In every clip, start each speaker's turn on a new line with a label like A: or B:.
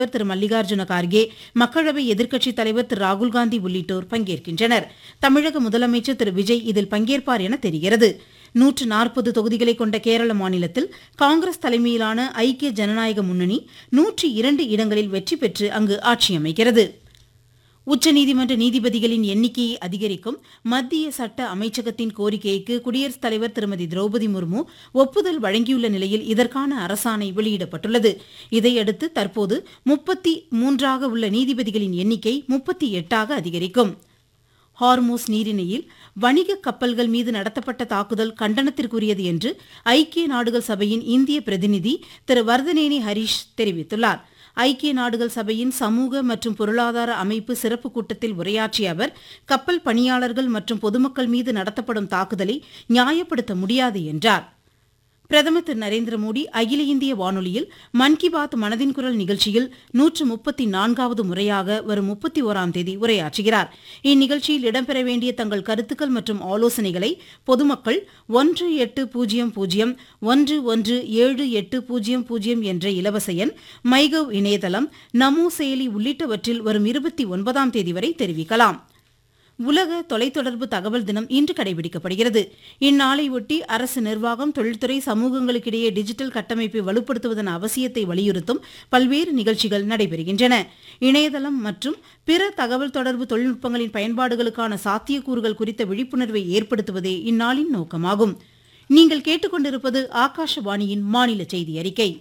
A: திரு மல்லிகார்ஜுன கார்கே மக்களவை எதிர்க்கட்சித் தலைவர் திரு ராகுல்காந்தி உள்ளிட்டோர் பங்கேற்கின்றனர் தமிழக முதலமைச்சர் திரு விஜய் இதில் பங்கேற்பார் என தெரிகிறது நூற்று நாற்பது தொகுதிகளை கொண்ட கேரள மாநிலத்தில் காங்கிரஸ் தலைமையிலான ஐக்கிய ஜனநாயக முன்னணி நூற்றி இரண்டு இடங்களில் வெற்றி பெற்று அங்கு ஆட்சி அமைக்கிறது உச்சநீதிமன்ற நீதிபதிகளின் எண்ணிக்கையை அதிகரிக்கும் மத்திய சட்ட அமைச்சகத்தின் கோரிக்கைக்கு குடியரசுத் தலைவர் திருமதி திரௌபதி முர்மு ஒப்புதல் வழங்கியுள்ள நிலையில் இதற்கான அரசாணை வெளியிடப்பட்டுள்ளது இதையடுத்து தற்போது முப்பத்தி மூன்றாக உள்ள நீதிபதிகளின் எண்ணிக்கை முப்பத்தி எட்டாக அதிகரிக்கும் ஹார்மோஸ் நீரிணையில் வணிக கப்பல்கள் மீது நடத்தப்பட்ட தாக்குதல் கண்டனத்திற்குரியது என்று ஐக்கிய நாடுகள் சபையின் இந்திய பிரதிநிதி திரு வர்தனேனி ஹரீஷ் தெரிவித்துள்ளார் ஐக்கிய நாடுகள் சபையின் சமூக மற்றும் பொருளாதார அமைப்பு சிறப்பு கூட்டத்தில் உரையாற்றிய அவர் கப்பல் பணியாளர்கள் மற்றும் பொதுமக்கள் மீது நடத்தப்படும் தாக்குதலை நியாயப்படுத்த முடியாது என்றார் பிரதமர் திரு நரேந்திர மோடி அகில இந்திய வானொலியில் மன் கி பாத் மனதின் குரல் நிகழ்ச்சியில் நூற்று முப்பத்தி நான்காவது முறையாக வரும் முப்பத்தி ஓராம் தேதி உரையாற்றுகிறார் இந்நிகழ்ச்சியில் இடம்பெற வேண்டிய தங்கள் கருத்துக்கள் மற்றும் ஆலோசனைகளை பொதுமக்கள் ஒன்று எட்டு பூஜ்ஜியம் பூஜ்ஜியம் ஒன்று ஒன்று ஏழு எட்டு பூஜ்ஜியம் பூஜ்ஜியம் என்ற இலவச எண் மைகவ் இணையதளம் நமோ செயலி உள்ளிட்டவற்றில் வரும் இருபத்தி ஒன்பதாம் தேதி வரை தெரிவிக்கலாம் உலக தொலைத்தொடர்பு தகவல் தினம் இன்று கடைபிடிக்கப்படுகிறது இந்நாளையொட்டி அரசு நிர்வாகம் தொழில்துறை சமூகங்களுக்கிடையே டிஜிட்டல் கட்டமைப்பை வலுப்படுத்துவதன் அவசியத்தை வலியுறுத்தும் பல்வேறு நிகழ்ச்சிகள் நடைபெறுகின்றன இணையதளம் மற்றும் பிற தகவல் தொடர்பு தொழில்நுட்பங்களின் பயன்பாடுகளுக்கான சாத்தியக்கூறுகள் குறித்த விழிப்புணர்வை ஏற்படுத்துவதே இந்நாளின் நோக்கமாகும் நீங்கள் கேட்டுக்கொண்டிருப்பது ஆகாஷவாணியின் மாநில செய்தி அறிக்கை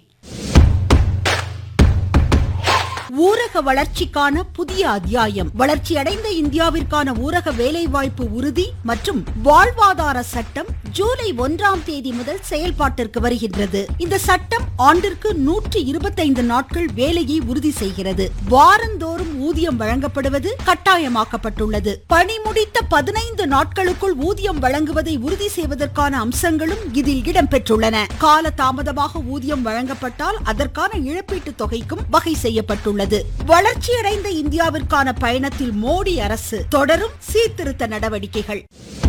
B: ஊரக வளர்ச்சிக்கான புதிய அத்தியாயம் வளர்ச்சியடைந்த இந்தியாவிற்கான ஊரக வேலைவாய்ப்பு உறுதி மற்றும் வாழ்வாதார சட்டம் ஜூலை ஒன்றாம் தேதி முதல் செயல்பாட்டிற்கு வருகின்றது இந்த சட்டம் ஆண்டிற்கு நூற்றி இருபத்தைந்து நாட்கள் வேலையை உறுதி செய்கிறது வாரந்தோறும் ஊதியம் வழங்கப்படுவது கட்டாயமாக்கப்பட்டுள்ளது பணி முடித்த பதினைந்து நாட்களுக்குள் ஊதியம் வழங்குவதை உறுதி செய்வதற்கான அம்சங்களும் இதில் இடம்பெற்றுள்ளன கால தாமதமாக ஊதியம் வழங்கப்பட்டால் அதற்கான இழப்பீட்டுத் தொகைக்கும் வகை செய்யப்பட்டுள்ளது உள்ளது வளர்ச்சியடைந்த இந்தியாவிற்கான பயணத்தில் மோடி அரசு தொடரும் சீர்திருத்த நடவடிக்கைகள்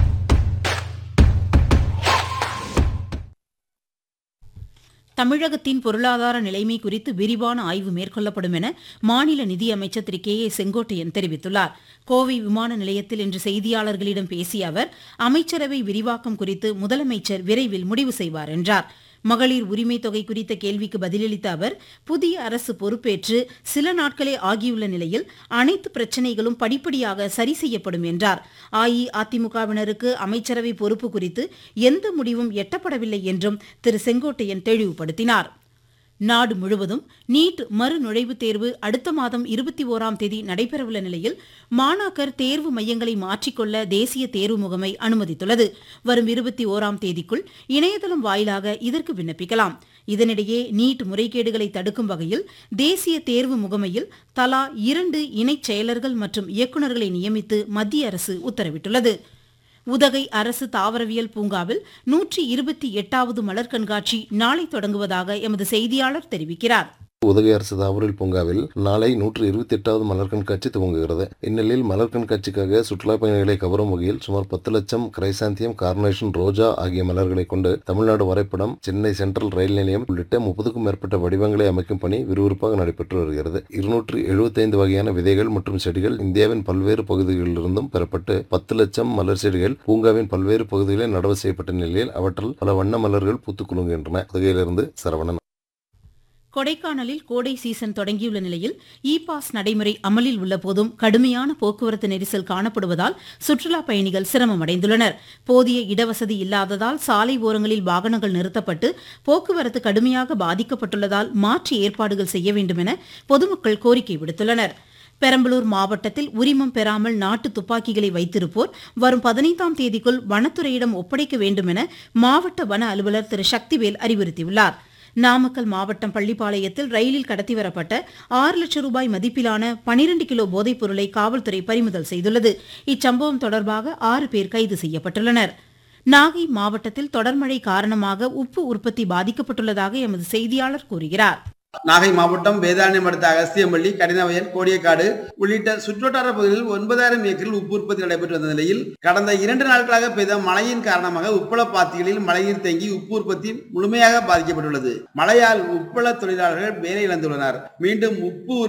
A: தமிழகத்தின் பொருளாதார நிலைமை குறித்து விரிவான ஆய்வு மேற்கொள்ளப்படும் என மாநில நிதியமைச்சர் திரு கே ஏ செங்கோட்டையன் தெரிவித்துள்ளார் கோவை விமான நிலையத்தில் இன்று செய்தியாளர்களிடம் பேசிய அவர் அமைச்சரவை விரிவாக்கம் குறித்து முதலமைச்சர் விரைவில் முடிவு செய்வார் என்றார் மகளிர் உரிமை தொகை குறித்த கேள்விக்கு பதிலளித்த அவர் புதிய அரசு பொறுப்பேற்று சில நாட்களே ஆகியுள்ள நிலையில் அனைத்து பிரச்சினைகளும் படிப்படியாக சரி செய்யப்படும் என்றார் அஇஅதிமுகவினருக்கு அமைச்சரவை பொறுப்பு குறித்து எந்த முடிவும் எட்டப்படவில்லை என்றும் திரு செங்கோட்டையன் தெளிவுபடுத்தினார் நாடு முழுவதும் நீட் மறுநுழைவுத் தேர்வு அடுத்த மாதம் இருபத்தி ஓராம் தேதி நடைபெறவுள்ள நிலையில் மாணாக்கர் தேர்வு மையங்களை மாற்றிக்கொள்ள தேசிய தேர்வு முகமை அனுமதித்துள்ளது வரும் இருபத்தி ஓராம் தேதிக்குள் இணையதளம் வாயிலாக இதற்கு விண்ணப்பிக்கலாம் இதனிடையே நீட் முறைகேடுகளை தடுக்கும் வகையில் தேசிய தேர்வு முகமையில் தலா இரண்டு இணைச் செயலர்கள் மற்றும் இயக்குநர்களை நியமித்து மத்திய அரசு உத்தரவிட்டுள்ளது உதகை அரசு தாவரவியல் பூங்காவில் நூற்றி இருபத்தி எட்டாவது மலர் கண்காட்சி நாளை தொடங்குவதாக எமது செய்தியாளர் தெரிவிக்கிறார்
C: உதகை அரசு தாவரல் பூங்காவில் நாளை நூற்று இருபத்தி எட்டாவது மலர் கண்காட்சி துவங்குகிறது இந்நிலையில் மலர் கண்காட்சிக்காக சுற்றுலா பயணிகளை கவரும் வகையில் சுமார் பத்து லட்சம் கிரைசாந்தியம் கார்னேஷன் ரோஜா ஆகிய மலர்களை கொண்டு தமிழ்நாடு வரைபடம் சென்னை சென்ட்ரல் ரயில் நிலையம் உள்ளிட்ட முப்பதுக்கும் மேற்பட்ட வடிவங்களை அமைக்கும் பணி விறுவிறுப்பாக நடைபெற்று வருகிறது இருநூற்று எழுபத்தைந்து வகையான விதைகள் மற்றும் செடிகள் இந்தியாவின் பல்வேறு பகுதிகளிலிருந்தும் பெறப்பட்டு பத்து லட்சம் மலர் செடிகள் பூங்காவின் பல்வேறு பகுதிகளில் நடவு செய்யப்பட்ட நிலையில் அவற்றில் பல வண்ண மலர்கள் பூத்துக் குலுங்குகின்றன உதகையிலிருந்து சரவணன்
A: கொடைக்கானலில் கோடை சீசன் தொடங்கியுள்ள நிலையில் இ பாஸ் நடைமுறை அமலில் உள்ள போதும் கடுமையான போக்குவரத்து நெரிசல் காணப்படுவதால் சுற்றுலா பயணிகள் சிரமமடைந்துள்ளனர் போதிய இடவசதி இல்லாததால் சாலை ஓரங்களில் வாகனங்கள் நிறுத்தப்பட்டு போக்குவரத்து கடுமையாக பாதிக்கப்பட்டுள்ளதால் மாற்று ஏற்பாடுகள் செய்ய வேண்டும் என பொதுமக்கள் கோரிக்கை விடுத்துள்ளனர் பெரம்பலூர் மாவட்டத்தில் உரிமம் பெறாமல் நாட்டு துப்பாக்கிகளை வைத்திருப்போர் வரும் பதினைந்தாம் தேதிக்குள் வனத்துறையிடம் ஒப்படைக்க வேண்டும் என மாவட்ட வன அலுவலர் திரு சக்திவேல் அறிவுறுத்தியுள்ளார் நாமக்கல் மாவட்டம் பள்ளிப்பாளையத்தில் ரயிலில் கடத்தி வரப்பட்ட ஆறு லட்சம் ரூபாய் மதிப்பிலான பனிரண்டு கிலோ போதைப் பொருளை காவல்துறை பறிமுதல் செய்துள்ளது இச்சம்பவம் தொடர்பாக ஆறு பேர் கைது செய்யப்பட்டுள்ளனர் நாகை மாவட்டத்தில் தொடர்மழை காரணமாக உப்பு உற்பத்தி பாதிக்கப்பட்டுள்ளதாக எமது செய்தியாளர் கூறுகிறார்
D: நாகை மாவட்டம் வேதாரண்யம் அடுத்த அகஸ்தியம்பள்ளி கடினவயல் கோடியக்காடு உள்ளிட்ட சுற்றுவட்டார பகுதிகளில் ஒன்பதாயிரம் ஏக்கரில் உப்பு உற்பத்தி நடைபெற்று வந்த நிலையில் கடந்த இரண்டு நாட்களாக பெய்த மழையின் காரணமாக உப்பள பாத்திகளில் மழைநீர் தேங்கி உப்பு உற்பத்தி முழுமையாக பாதிக்கப்பட்டுள்ளது மழையால் உப்பள தொழிலாளர்கள் வேலை இழந்துள்ளனர் மீண்டும் உப்பு